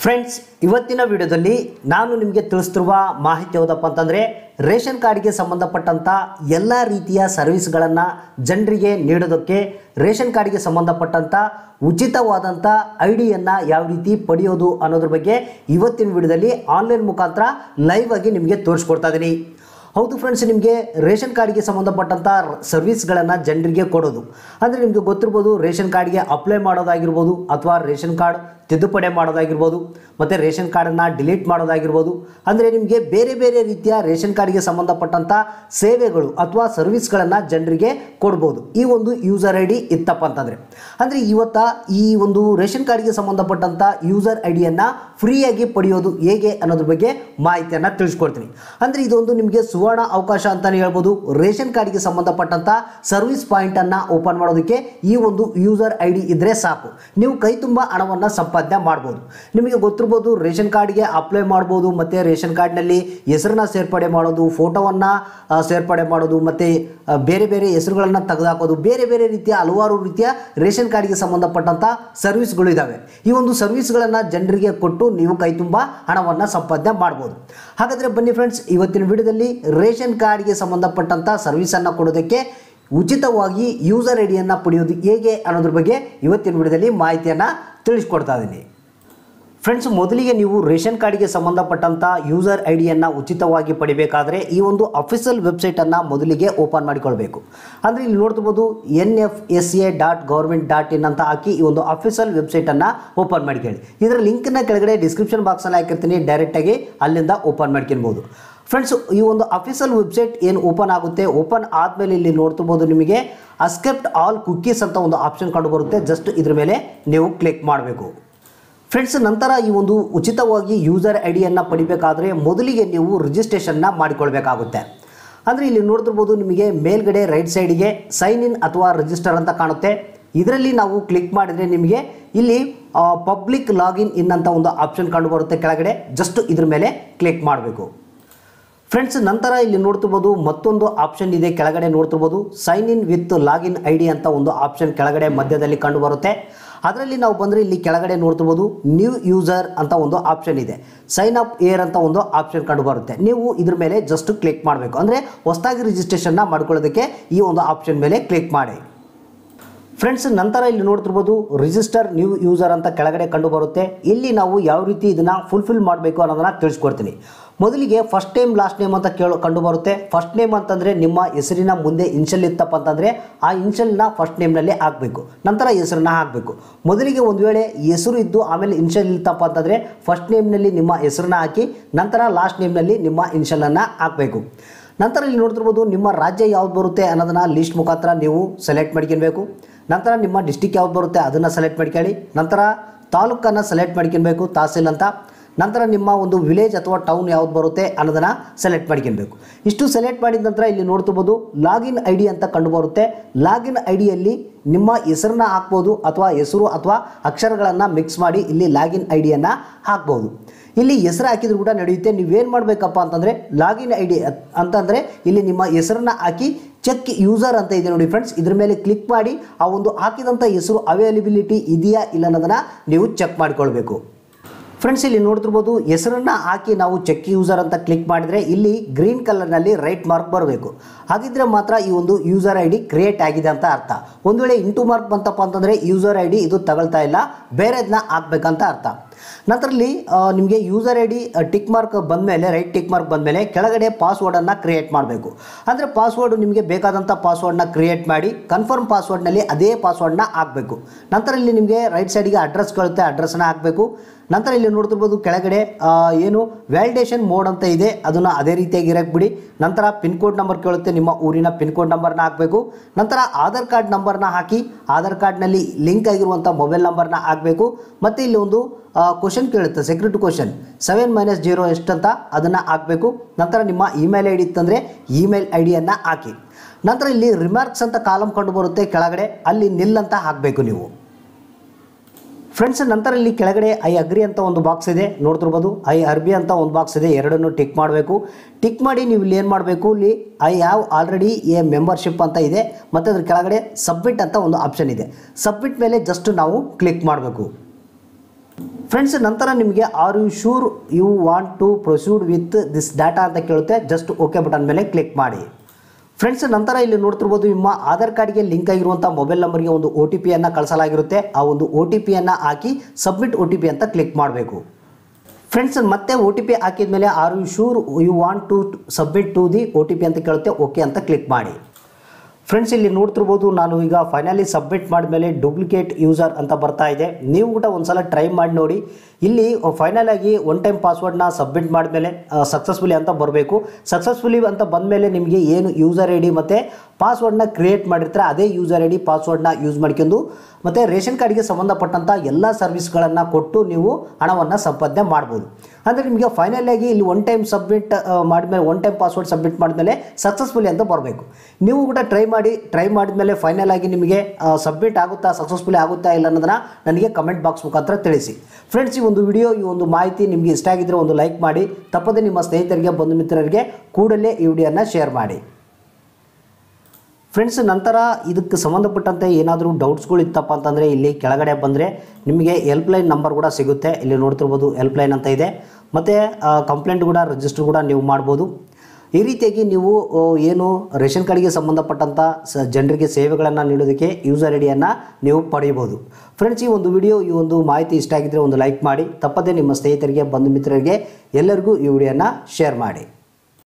friends ಇವತ್ತಿನ ವಿಡಿಯೋದಲ್ಲಿ ನಾನು ನಿಮಗೆ ತಿಳಿಸ್ತಿರುವ ಮಾಹಿತಿ ಯಾವುದಪ್ಪ ಅಂತಂದರೆ ರೇಷನ್ ಕಾರ್ಡ್ಗೆ ಸಂಬಂಧಪಟ್ಟಂಥ ಎಲ್ಲ ರೀತಿಯ ಸರ್ವಿಸ್ಗಳನ್ನು ಜನರಿಗೆ ನೀಡೋದಕ್ಕೆ ರೇಷನ್ ಕಾರ್ಡ್ಗೆ ಸಂಬಂಧಪಟ್ಟಂಥ ಉಚಿತವಾದಂಥ ಐ ಡಿಯನ್ನು ಯಾವ ರೀತಿ ಪಡೆಯೋದು ಅನ್ನೋದ್ರ ಬಗ್ಗೆ ಇವತ್ತಿನ ವಿಡಿಯೋದಲ್ಲಿ ಆನ್ಲೈನ್ ಮುಖಾಂತರ ಲೈವ್ ಆಗಿ ನಿಮಗೆ ತೋರಿಸ್ಕೊಡ್ತಾ ಇದ್ದೀನಿ ಹೌದು ಫ್ರೆಂಡ್ಸ್ ನಿಮಗೆ ರೇಷನ್ ಕಾರ್ಡ್ಗೆ ಸಂಬಂಧಪಟ್ಟಂಥ ಸರ್ವಿಸ್ಗಳನ್ನು ಜನರಿಗೆ ಕೊಡೋದು ಅಂದರೆ ನಿಮಗೆ ಗೊತ್ತಿರ್ಬೋದು ರೇಷನ್ ಕಾರ್ಡ್ಗೆ ಅಪ್ಲೈ ಮಾಡೋದಾಗಿರ್ಬೋದು ಅಥವಾ ರೇಷನ್ ಕಾರ್ಡ್ ತಿದ್ದುಪಡಿ ಮಾಡೋದಾಗಿರ್ಬೋದು ಮತ್ತು ರೇಷನ್ ಕಾರ್ಡನ್ನು ಡಿಲೀಟ್ ಮಾಡೋದಾಗಿರ್ಬೋದು ಅಂದರೆ ನಿಮಗೆ ಬೇರೆ ಬೇರೆ ರೀತಿಯ ರೇಷನ್ ಕಾರ್ಡ್ಗೆ ಸಂಬಂಧಪಟ್ಟಂಥ ಸೇವೆಗಳು ಅಥವಾ ಸರ್ವಿಸ್ಗಳನ್ನು ಜನರಿಗೆ ಕೊಡ್ಬೋದು ಈ ಒಂದು ಯೂಸರ್ ಐ ಡಿ ಇತ್ತಪ್ಪ ಅಂತಂದರೆ ಅಂದರೆ ಇವತ್ತ ಈ ಒಂದು ರೇಷನ್ ಕಾರ್ಡ್ಗೆ ಸಂಬಂಧಪಟ್ಟಂಥ ಯೂಸರ್ ಐ ಡಿಯನ್ನು ಫ್ರೀಯಾಗಿ ಪಡೆಯೋದು ಹೇಗೆ ಅನ್ನೋದ್ರ ಬಗ್ಗೆ ಮಾಹಿತಿಯನ್ನು ತಿಳಿಸ್ಕೊಡ್ತೀನಿ ಅಂದರೆ ಇದೊಂದು ನಿಮಗೆ ಸುವರ್ಣ ಅವಕಾಶ ಅಂತಲೇ ಹೇಳ್ಬೋದು ರೇಷನ್ ಕಾರ್ಡ್ಗೆ ಸಂಬಂಧಪಟ್ಟಂಥ ಸರ್ವಿಸ್ ಪಾಯಿಂಟನ್ನು ಓಪನ್ ಮಾಡೋದಕ್ಕೆ ಈ ಒಂದು ಯೂಸರ್ ಐ ಡಿ ಇದ್ದರೆ ಸಾಕು ನೀವು ಕೈ ತುಂಬ ಹಣವನ್ನು ಸಂಪಾದನೆ ಮಾಡ್ಬೋದು ನಿಮಗೆ ಗೊತ್ತಿರ್ಬೋದು ರೇಷನ್ ಕಾರ್ಡ್ಗೆ ಅಪ್ಲೈ ಮಾಡ್ಬೋದು ಮತ್ತು ರೇಷನ್ ಕಾರ್ಡ್ನಲ್ಲಿ ಹೆಸರನ್ನ ಸೇರ್ಪಡೆ ಮಾಡೋದು ಫೋಟೋವನ್ನು ಸೇರ್ಪಡೆ ಮಾಡೋದು ಮತ್ತು ಆ, ಬೇರೆ ಬೇರೆ ಹೆಸರುಗಳನ್ನು ತೆಗೆದುಹಾಕೋದು ಬೇರೆ ಬೇರೆ ರೀತಿಯ ಹಲವಾರು ರೀತಿಯ ರೇಷನ್ ಕಾರ್ಡ್ಗೆ ಸಂಬಂಧಪಟ್ಟಂಥ ಸರ್ವಿಸ್ಗಳು ಇದ್ದಾವೆ ಈ ಒಂದು ಸರ್ವಿಸ್ಗಳನ್ನು ಜನರಿಗೆ ಕೊಟ್ಟು ನೀವು ಕೈ ತುಂಬ ಹಣವನ್ನು ಸಂಪಾದನೆ ಮಾಡ್ಬೋದು ಹಾಗಾದರೆ ಬನ್ನಿ ಫ್ರೆಂಡ್ಸ್ ಇವತ್ತಿನ ವಿಡಿಯೋದಲ್ಲಿ ರೇಷನ್ ಕಾರ್ಡ್ಗೆ ಸಂಬಂಧಪಟ್ಟಂಥ ಸರ್ವಿಸನ್ನು ಕೊಡೋದಕ್ಕೆ ಉಚಿತವಾಗಿ ಯೂಸರ್ ಐ ಡಿಯನ್ನು ಪಡೆಯೋದು ಹೇಗೆ ಅನ್ನೋದ್ರ ಬಗ್ಗೆ ಇವತ್ತಿನ ವಿಡಿಯೋದಲ್ಲಿ ಮಾಹಿತಿಯನ್ನು ತಿಳಿಸ್ಕೊಡ್ತಾ ಇದ್ದೀನಿ ಫ್ರೆಂಡ್ಸ್ ಮೊದಲಿಗೆ ನೀವು ರೇಷನ್ ಕಾರ್ಡ್ಗೆ ಸಂಬಂಧಪಟ್ಟಂಥ ಯೂಸರ್ ಐ ಡಿಯನ್ನು ಉಚಿತವಾಗಿ ಪಡಿಬೇಕಾದ್ರೆ ಈ ಒಂದು ಅಫಿಷಿಯಲ್ ವೆಬ್ಸೈಟನ್ನು ಮೊದಲಿಗೆ ಓಪನ್ ಮಾಡಿಕೊಳ್ಬೇಕು ಅಂದರೆ ಇಲ್ಲಿ ನೋಡ್ತಿರ್ಬೋದು N F S A dot government dot in ಅಂತ ಹಾಕಿ ಈ ಒಂದು ಅಫಿಷಿಯಲ್ ವೆಬ್ಸೈಟನ್ನು ಓಪನ್ ಮಾಡ್ಕೊಳ್ಳಿ ಇದರ ಲಿಂಕ್ನ ಕೆಳಗಡೆ ಡಿಸ್ಕ್ರಿಪ್ಷನ್ ಬಾಕ್ಸಲ್ಲಿ ಹಾಕಿರ್ತೀನಿ ಡೈರೆಕ್ಟಾಗಿ ಅಲ್ಲಿಂದ ಓಪನ್ ಮಾಡ್ಕೊಳ್ಬೋದು ಫ್ರೆಂಡ್ಸ್ ಈ ಒಂದು ಅಫಿಷಿಯಲ್ ವೆಬ್ಸೈಟ್ ಏನು ಓಪನ್ ಆಗುತ್ತೆ ಓಪನ್ ಆದಮೇಲೆ ಇಲ್ಲಿ ನೋಡ್ತಿರ್ಬೋದು ನಿಮಗೆ ಅಸ್ಕೆಪ್ಟ್ ಆಲ್ ಕುಕ್ಕೀಸ್ ಅಂತ ಒಂದು ಆಪ್ಷನ್ ಕಂಡು ಬರುತ್ತೆ ಜಸ್ಟ್ ಇದ್ರ ಮೇಲೆ ನೀವು ಕ್ಲಿಕ್ ಮಾಡಬೇಕು ಫ್ರೆಂಡ್ಸ್ ನಂತರ ಈ ಒಂದು ಉಚಿತವಾಗಿ ಯೂಸರ್ ಐ ಡಿಯನ್ನು ಪಡಿಬೇಕಾದ್ರೆ ಮೊದಲಿಗೆ ನೀವು ರಿಜಿಸ್ಟ್ರೇಷನ್ನ ಮಾಡಿಕೊಳ್ಬೇಕಾಗುತ್ತೆ ಅಂದರೆ ಇಲ್ಲಿ ನೋಡ್ತಿರ್ಬೋದು ನಿಮಗೆ ಮೇಲ್ಗಡೆ ರೈಟ್ ಸೈಡಿಗೆ ಸೈನ್ ಇನ್ ಅಥವಾ ರಿಜಿಸ್ಟರ್ ಅಂತ ಕಾಣುತ್ತೆ ಇದರಲ್ಲಿ ನಾವು ಕ್ಲಿಕ್ ಮಾಡಿದರೆ ನಿಮಗೆ ಇಲ್ಲಿ ಪಬ್ಲಿಕ್ ಲಾಗಿನ್ ಇನ್ ಅಂತ ಒಂದು ಆಪ್ಷನ್ ಕಂಡು ಬರುತ್ತೆ ಕೆಳಗಡೆ ಜಸ್ಟ್ ಇದ್ರ ಮೇಲೆ ಕ್ಲಿಕ್ ಮಾಡಬೇಕು ಫ್ರೆಂಡ್ಸ್ ನಂತರ ಇಲ್ಲಿ ನೋಡ್ತಿರ್ಬೋದು ಮತ್ತೊಂದು ಆಪ್ಷನ್ ಇದೆ ಕೆಳಗಡೆ ನೋಡ್ತಿರ್ಬೋದು sign in with login I D ಅಂತ ಒಂದು ಆಪ್ಷನ್ ಕೆಳಗಡೆ ಮಧ್ಯದಲ್ಲಿ ಕಂಡು ಬರುತ್ತೆ ಅದರಲ್ಲಿ ನಾವು ಬಂದರೆ ಇಲ್ಲಿ ಕೆಳಗಡೆ ನೋಡ್ತಿರ್ಬೋದು ನ್ಯೂ ಯೂಸರ್ ಅಂತ ಒಂದು ಆಪ್ಷನ್ ಇದೆ ಸೈನ್ ಅಪ್ ಏರ್ ಅಂತ ಒಂದು ಆಪ್ಷನ್ ಕಂಡು ಬರುತ್ತೆ ನೀವು ಇದ್ರ ಮೇಲೆ ಜಸ್ಟ್ ಕ್ಲಿಕ್ ಮಾಡಬೇಕು ಅಂದರೆ ಹೊಸದಾಗಿ ರಿಜಿಸ್ಟ್ರೇಷನ್ನ ಮಾಡ್ಕೊಳ್ಳೋದಕ್ಕೆ ಈ ಒಂದು ಆಪ್ಷನ್ ಮೇಲೆ ಕ್ಲಿಕ್ ಮಾಡಿ ಫ್ರೆಂಡ್ಸ್ ನಂತರ ಇಲ್ಲಿ ನೋಡ್ತಿರ್ಬೋದು ರಿಜಿಸ್ಟರ್ ನ್ಯೂ ಯೂಸರ್ ಅಂತ ಕೆಳಗಡೆ ಕಂಡು ಬರುತ್ತೆ ಇಲ್ಲಿ ನಾವು ಯಾವ ರೀತಿ ಇದನ್ನು ಫುಲ್ಫಿಲ್ ಮಾಡಬೇಕು ಅನ್ನೋದನ್ನು ತಿಳಿಸ್ಕೊಡ್ತೀನಿ ಮೊದಲಿಗೆ ಫಸ್ಟ್ ನೇಮ್ ಲಾಸ್ಟ್ ನೇಮ್ ಅಂತ ಕೇಳೋ ಕಂಡು ಬರುತ್ತೆ ಫಸ್ಟ್ ನೇಮ್ ಅಂತಂದರೆ ನಿಮ್ಮ ಹೆಸರಿನ ಮುಂದೆ ಇನ್ಷಲ್ ಇತ್ತಪ್ಪ ಅಂತಂದರೆ ಆ ಇನ್ಷಲ್ನ ಫಸ್ಟ್ ನೇಮ್ನಲ್ಲಿ ಹಾಕಬೇಕು ನಂತರ ಹೆಸರನ್ನ ಹಾಕಬೇಕು ಮೊದಲಿಗೆ ಒಂದು ವೇಳೆ ಹೆಸರು ಇದ್ದು ಆಮೇಲೆ ಇನ್ಷಲ್ ಇತ್ತಪ್ಪ ಅಂತಂದರೆ ಫಸ್ಟ್ ನೇಮ್ನಲ್ಲಿ ನಿಮ್ಮ ಹೆಸರನ್ನ ಹಾಕಿ ನಂತರ ಲಾಸ್ಟ್ ನೇಮ್ನಲ್ಲಿ ನಿಮ್ಮ ಇನ್ಷಲನ್ನು ಹಾಕಬೇಕು ನಂತರ ಇಲ್ಲಿ ನೋಡ್ತಿರ್ಬೋದು ನಿಮ್ಮ ರಾಜ್ಯ ಯಾವ್ದು ಬರುತ್ತೆ ಅನ್ನೋದನ್ನ ಲಿಸ್ಟ್ ಮುಖಾಂತರ ನೀವು ಸೆಲೆಕ್ಟ್ ಮಾಡ್ಕೊಬೇಕು ನಂತರ ನಿಮ್ಮ ಡಿಸ್ಟಿಕ್ ಯಾವ್ದು ಬರುತ್ತೆ ಅದನ್ನು ಸೆಲೆಕ್ಟ್ ಮಾಡ್ಕೊಳ್ಳಿ ನಂತರ ತಾಲೂಕನ್ನು ಸೆಲೆಕ್ಟ್ ಮಾಡ್ಕೊಬೇಕು ತಹಸೀಲ್ ಅಂತ ನಂತರ ನಿಮ್ಮ ಒಂದು ವಿಲೇಜ್ ಅಥವಾ ಟೌನ್ ಯಾವ್ದು ಬರುತ್ತೆ ಅನ್ನೋದನ್ನು ಸೆಲೆಕ್ಟ್ ಮಾಡ್ಕೊಬೇಕು ಇಷ್ಟು ಸೆಲೆಕ್ಟ್ ಮಾಡಿದ ನಂತರ ಇಲ್ಲಿ ನೋಡ್ತಿರ್ಬೋದು ಲಾಗಿನ್ ಐ ಡಿ ಅಂತ ಕಂಡು ಬರುತ್ತೆ ಲಾಗಿನ್ ಐ ಡಿಯಲ್ಲಿ ನಿಮ್ಮ ಹೆಸರನ್ನ ಹಾಕ್ಬೋದು ಅಥವಾ ಹೆಸರು ಅಥವಾ ಅಕ್ಷರಗಳನ್ನು ಮಿಕ್ಸ್ ಮಾಡಿ ಇಲ್ಲಿ ಲಾಗಿನ್ ಐ ಡಿಯನ್ನು ಹಾಕ್ಬೋದು ಇಲ್ಲಿ ಹೆಸರು ಹಾಕಿದ್ರು ಕೂಡ ನಡೆಯುತ್ತೆ ನೀವೇನು ಮಾಡಬೇಕಪ್ಪ ಅಂತಂದರೆ ಲಾಗಿನ್ ಐ ಡಿ ಅಂತಂದರೆ ಇಲ್ಲಿ ನಿಮ್ಮ ಹೆಸರನ್ನ ಹಾಕಿ ಚೆಕ್ ಯೂಸರ್ ಅಂತ ಇದೆ ನೋಡಿ ಫ್ರೆಂಡ್ಸ್ ಇದ್ರ ಮೇಲೆ ಕ್ಲಿಕ್ ಮಾಡಿ ಆ ಒಂದು ಹಾಕಿದಂಥ ಹೆಸರು ಅವೈಲಬಿಲಿಟಿ ಇದೆಯಾ ಇಲ್ಲ ಅನ್ನೋದನ್ನು ನೀವು ಚೆಕ್ ಮಾಡಿಕೊಳ್ಬೇಕು ಫ್ರೆಂಡ್ಸ್ ಇಲ್ಲಿ ನೋಡ್ತಿರ್ಬೋದು ಹೆಸರನ್ನ ಹಾಕಿ ನಾವು ಚೆಕ್ ಯೂಸರ್ ಅಂತ ಕ್ಲಿಕ್ ಮಾಡಿದರೆ ಇಲ್ಲಿ ಗ್ರೀನ್ ಕಲರ್ನಲ್ಲಿ ರೈಟ್ ಮಾರ್ಕ್ ಬರಬೇಕು ಹಾಗಿದ್ರೆ ಮಾತ್ರ ಈ ಒಂದು ಯೂಸರ್ ಐ ಡಿ ಕ್ರಿಯೇಟ್ ಆಗಿದೆ ಅಂತ ಅರ್ಥ ಒಂದು ವೇಳೆ ಇಂಟು ಮಾರ್ಕ್ ಬಂತಪ್ಪ ಅಂತಂದರೆ ಯೂಸರ್ ಐ ಡಿ ಇದು ತಗೊಳ್ತಾ ಇಲ್ಲ ಬೇರೆದನ್ನ ಹಾಕ್ಬೇಕಂತ ಅರ್ಥ ನಂತರ ಇಲ್ಲಿ ನಿಮಗೆ user I D tick mark ಬಂದಮೇಲೆ ರೈಟ್ ಟಿಕ್ ಮಾರ್ಕ್ ಬಂದಮೇಲೆ ಕೆಳಗಡೆ ಪಾಸ್ವರ್ಡನ್ನು ಕ್ರಿಯೇಟ್ ಮಾಡಬೇಕು ಅಂದರೆ ಪಾಸ್ವರ್ಡ್ ನಿಮಗೆ ಬೇಕಾದಂಥ ಪಾಸ್ವರ್ಡ್ನ ಕ್ರಿಯೇಟ್ ಮಾಡಿ ಕನ್ಫರ್ಮ್ ಪಾಸ್ವರ್ಡ್ನಲ್ಲಿ ಅದೇ ಪಾಸ್ವರ್ಡ್ನ ಹಾಕಬೇಕು ನಂತರ ಇಲ್ಲಿ ನಿಮಗೆ ರೈಟ್ ಸೈಡಿಗೆ ಅಡ್ರೆಸ್ ಕೇಳುತ್ತೆ ಅಡ್ರೆಸ್ನ ಹಾಕಬೇಕು ನಂತರ ಇಲ್ಲಿ ನೋಡ್ತಿರ್ಬೋದು ಕೆಳಗಡೆ ಆ, ಏನು ವ್ಯಾಲಿಡೇಷನ್ ಮೋಡ್ ಅಂತ ಇದೆ ಅದನ್ನು ಅದೇ ರೀತಿಯಾಗಿ ಇರಕ್ಕೆ ಬಿಡಿ ನಂತರ ಪಿನ್ ಕೋಡ್ ನಂಬರ್ ಕೇಳುತ್ತೆ ನಿಮ್ಮ ಊರಿನ ಪಿನ್ ಕೋಡ್ ನಂಬರ್ನ ಹಾಕಬೇಕು ನಂತರ ಆಧಾರ್ ಕಾರ್ಡ್ ನಂಬರ್ನ ಹಾಕಿ ಆಧಾರ್ ಕಾರ್ಡ್ನಲ್ಲಿ ಲಿಂಕ್ ಆಗಿರುವಂಥ ಮೊಬೈಲ್ ನಂಬರ್ನ ಹಾಕಬೇಕು ಮತ್ತು ಇಲ್ಲಿ ಒಂದು ಕ್ವಶನ್ ಕೇಳುತ್ತೆ security question seven minus zero ಎಷ್ಟಂತ ಅದನ್ನು ಹಾಕಬೇಕು ನಂತರ ನಿಮ್ಮ ಇಮೇಲ್ ಐ ಡಿ ಇತ್ತಂದರೆ ಇಮೇಲ್ ಐ ಡಿಯನ್ನು ಹಾಕಿ ನಂತರ ಇಲ್ಲಿ ರಿಮಾರ್ಕ್ಸ್ ಅಂತ ಕಾಲಮ್ ಕಂಡು ಬರುತ್ತೆ ಕೆಳಗಡೆ ಅಲ್ಲಿ ನಿಲ್ ಅಂತ ಹಾಕಬೇಕು ನೀವು ಫ್ರೆಂಡ್ಸ್ ನಂತರ ಇಲ್ಲಿ ಕೆಳಗಡೆ ಐ ಅಗ್ರಿ ಅಂತ ಒಂದು ಬಾಕ್ಸ್ ಇದೆ ನೋಡ್ತಿರ್ಬೋದು ಐ ಅರ್ಬಿ ಅಂತ ಒಂದು ಬಾಕ್ಸ್ ಇದೆ ಎರಡನ್ನು ಟಿಕ್ ಮಾಡಬೇಕು ಟಿಕ್ ಮಾಡಿ ನೀವು ಇಲ್ಲಿ ಏನು ಮಾಡಬೇಕು ಇಲ್ಲಿ I have already a membership ಅಂತ ಇದೆ ಮತ್ತು ಅದ್ರ ಕೆಳಗಡೆ ಸಬ್ಮಿಟ್ ಅಂತ ಒಂದು ಆಪ್ಷನ್ ಇದೆ ಸಬ್ಮಿಟ್ ಮೇಲೆ ಜಸ್ಟ್ ನಾವು ಕ್ಲಿಕ್ ಮಾಡಬೇಕು ಫ್ರೆಂಡ್ಸ್ ನಂತರ ನಿಮಗೆ are you sure you want to proceed with this data ಅಂತ ಕೇಳುತ್ತೆ ಜಸ್ಟ್ ಓಕೆ ಬಟನ್ ಮೇಲೆ ಕ್ಲಿಕ್ ಮಾಡಿ ಫ್ರೆಂಡ್ಸ್ ನಂತರ ಇಲ್ಲಿ ನೋಡ್ತಿರ್ಬೋದು ನಿಮ್ಮ ಆಧಾರ್ ಕಾರ್ಡ್ಗೆ ಲಿಂಕ್ ಆಗಿರುವಂಥ ಮೊಬೈಲ್ ನಂಬರ್ಗೆ ಒಂದು ಒ ಟಿ ಪಿಯನ್ನು ಕಳಿಸಲಾಗಿರುತ್ತೆ ಆ ಒಂದು ಒ ಟಿ ಪಿಯನ್ನು ಹಾಕಿ ಸಬ್ಮಿಟ್ ಒ ಟಿ ಪಿ ಅಂತ ಕ್ಲಿಕ್ ಮಾಡಬೇಕು ಫ್ರೆಂಡ್ಸ್ ಮತ್ತೆ ಒ ಟಿ ಪಿ ಹಾಕಿದ ಮೇಲೆ are you sure you want to submit to the O T P ಅಂತ ಕೇಳುತ್ತೆ ಓಕೆ ಅಂತ ಕ್ಲಿಕ್ ಮಾಡಿ ಫ್ರೆಂಡ್ಸ್ ಇಲ್ಲಿ ನೋಡ್ತಿರ್ಬೋದು ನಾನು ಈಗ ಫೈನಲಿ ಸಬ್ಮಿಟ್ ಮಾಡಿದ್ಮೇಲೆ ಡೂಪ್ಲಿಕೇಟ್ ಯೂಸರ್ ಅಂತ ಬರ್ತಾ ಇದೆ ನೀವು ಕೂಡ ಒಂದ್ಸಲ ಟ್ರೈ ಮಾಡಿ ನೋಡಿ ಇಲ್ಲಿ ಫೈನಲ್ ಆಗಿ ಒನ್ ಟೈಮ್ ಪಾಸ್ವರ್ಡ್ನ ಸಬ್ಮಿಟ್ ಮಾಡಿದ್ಮೇಲೆ ಸಕ್ಸಸ್ಫುಲಿ ಅಂತ ಬರಬೇಕು ಸಕ್ಸಸ್ಫುಲಿ ಅಂತ ಬಂದಮೇಲೆ ನಿಮಗೆ ಏನು ಯೂಸರ್ ಐ ಡಿ ಮತ್ತು ಪಾಸ್ವರ್ಡ್ನ ಕ್ರಿಯೇಟ್ ಮಾಡಿರ್ತಾರೆ ಅದೇ ಯೂಸರ್ ಐ ಡಿ ಪಾಸ್ವರ್ಡ್ನ ಯೂಸ್ ಮಾಡ್ಕೊಂಡು ಮತ್ತು ರೇಷನ್ ಕಾರ್ಡ್ಗೆ ಸಂಬಂಧಪಟ್ಟಂಥ ಎಲ್ಲ ಸರ್ವಿಸ್ಗಳನ್ನು ಕೊಟ್ಟು ನೀವು ಹಣವನ್ನು ಸಂಪಾದನೆ ಮಾಡ್ಬೋದು ಅಂದರೆ ನಿಮಗೆ ಫೈನಲ್ ಆಗಿ ಇಲ್ಲಿ ಒನ್ ಟೈಮ್ ಸಬ್ಮಿಟ್ ಮಾಡಿದ್ಮೇಲೆ ಒನ್ ಟೈಮ್ ಪಾಸ್ವರ್ಡ್ ಸಬ್ಮಿಟ್ ಮಾಡಿದ್ಮೇಲೆ ಸಕ್ಸಸ್ಫುಲಿ ಅಂತ ಬರಬೇಕು ನೀವು ಕೂಡ ಟ್ರೈ ಮಾಡಿ ಟ್ರೈ ಮಾಡಿದ್ಮೇಲೆ ಫೈನಲ್ ಆಗಿ ನಿಮಗೆ ಸಬ್ಮಿಟ್ ಆಗುತ್ತಾ ಸಕ್ಸಸ್ಫುಲಿ ಆಗುತ್ತಾ ಇಲ್ಲ ಅನ್ನೋದನ್ನ ನನಗೆ ಕಮೆಂಟ್ ಬಾಕ್ಸ್ ಮುಖಾಂತರ ತಿಳಿಸಿ ಫ್ರೆಂಡ್ಸ್ ಈ ಒಂದು ವಿಡಿಯೋ ಈ ಒಂದು ಮಾಹಿತಿ ನಿಮಗೆ ಇಷ್ಟ ಆಗಿದ್ರೆ ಒಂದು ಲೈಕ್ ಮಾಡಿ ತಪ್ಪದೆ ನಿಮ್ಮ ಸ್ನೇಹಿತರಿಗೆ ಬಂಧು ಮಿತ್ರರಿಗೆ ಕೂಡಲೇ ಈ ವಿಡಿಯೋನ ಶೇರ್ ಮಾಡಿ ಫ್ರೆಂಡ್ಸ್ ನಂತರ ಇದಕ್ಕೆ ಸಂಬಂಧಪಟ್ಟಂತೆ ಏನಾದರೂ ಡೌಟ್ಸ್ಗಳು ಇತ್ತಪ್ಪ ಅಂತಂದರೆ ಇಲ್ಲಿ ಕೆಳಗಡೆ ಬಂದರೆ ನಿಮಗೆ ಹೆಲ್ಪ್ಲೈನ್ ನಂಬರ್ ಕೂಡ ಸಿಗುತ್ತೆ ಇಲ್ಲಿ ನೋಡ್ತಿರ್ಬೋದು ಹೆಲ್ಪ್ಲೈನ್ ಅಂತ ಇದೆ ಮತ್ತು ಕಂಪ್ಲೇಂಟ್ ಕೂಡ ರಿಜಿಸ್ಟರ್ ಕೂಡ ನೀವು ಮಾಡ್ಬೋದು ಈ ರೀತಿಯಾಗಿ ನೀವು ಆ, ಏನು ರೇಷನ್ ಕಾರ್ಡ್ಗೆ ಸಂಬಂಧಪಟ್ಟಂಥ ಸ ಜನರಿಗೆ ಸೇವೆಗಳನ್ನು ನೀಡೋದಕ್ಕೆ ಯೂಸರ್ ಐಡಿಯನ್ನು ನೀವು ಪಡೆಯಬಹುದು ಫ್ರೆಂಡ್ಸ್ ಈ ಒಂದು ವಿಡಿಯೋ ಈ ಒಂದು ಮಾಹಿತಿ ಇಷ್ಟ ಆಗಿದ್ದರೆ ಒಂದು ಲೈಕ್ ಮಾಡಿ ತಪ್ಪದೇ ನಿಮ್ಮ ಸ್ನೇಹಿತರಿಗೆ ಬಂಧು ಮಿತ್ರರಿಗೆ ಎಲ್ಲರಿಗೂ ಈ ವಿಡಿಯೋನ ಶೇರ್ ಮಾಡಿ